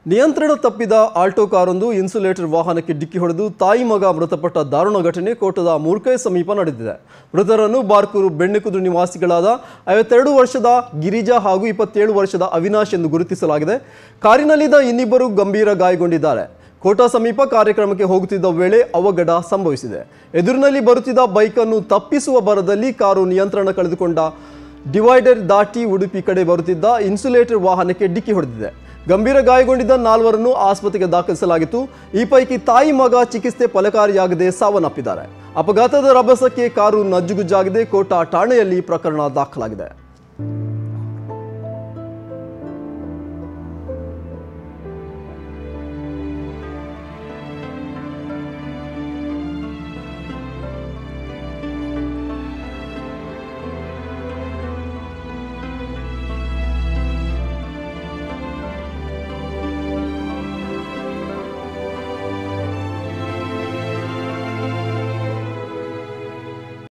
ನಿಯಂತ್ರಣ ತಪ್ಪಿದ ಆಲ್ಟೋ ಕಾರೊಂದು ಇನ್ಸುಲೇಟರ್ ವಾಹನಕ್ಕೆ ಡಿಕ್ಕಿ ಹೊಡೆದು ತಾಯಿ ಮಗ ಮೃತಪಟ್ಟ ದಾರುಣ ಘಟನೆ ಕೋಟದ ಮೂರ್ಕೈ ಸಮೀಪ ನಡೆದಿದೆ ಮೃತರನ್ನು ಬಾರ್ಕೂರು ಬೆಣ್ಣೆಕುದು ನಿವಾಸಿಗಳಾದ ಐವತ್ತೆರಡು ವರ್ಷದ ಗಿರಿಜಾ ಹಾಗೂ ಇಪ್ಪತ್ತೇಳು ವರ್ಷದ ಅವಿನಾಶ್ ಎಂದು ಗುರುತಿಸಲಾಗಿದೆ ಕಾರಿನಲ್ಲಿದ್ದ ಇನ್ನಿಬ್ಬರು ಗಂಭೀರ ಗಾಯಗೊಂಡಿದ್ದಾರೆ ಕೋಟಾ ಸಮೀಪ ಕಾರ್ಯಕ್ರಮಕ್ಕೆ ಹೋಗುತ್ತಿದ್ದ ವೇಳೆ ಅವಘಡ ಸಂಭವಿಸಿದೆ ಎದುರಿನಲ್ಲಿ ಬರುತ್ತಿದ್ದ ಬೈಕನ್ನು ತಪ್ಪಿಸುವ ಭರದಲ್ಲಿ ಕಾರು ನಿಯಂತ್ರಣ ಕಳೆದುಕೊಂಡ ಡಿವೈಡರ್ ದಾಟಿ ಉಡುಪಿ ಕಡೆ ಬರುತ್ತಿದ್ದ ಇನ್ಸುಲೇಟರ್ ವಾಹನಕ್ಕೆ ಡಿಕ್ಕಿ ಹೊಡೆದಿದೆ ಗಂಭೀರ ಗಾಯಗೊಂಡಿದ್ದ ನಾಲ್ವರನ್ನು ಆಸ್ಪತ್ರೆಗೆ ದಾಖಲಿಸಲಾಗಿತ್ತು ಈ ಪೈಕಿ ತಾಯಿ ಮಗ ಚಿಕಿತ್ಸೆ ಫಲಕಾರಿಯಾಗದೆ ಸಾವನ್ನಪ್ಪಿದ್ದಾರೆ ಅಪಘಾತದ ರಭಸಕ್ಕೆ ಕಾರು ನಜ್ಜುಗುಜ್ಜಾಗಿದೆ ಕೋಟಾ ಠಾಣೆಯಲ್ಲಿ ಪ್ರಕರಣ ದಾಖಲಾಗಿದೆ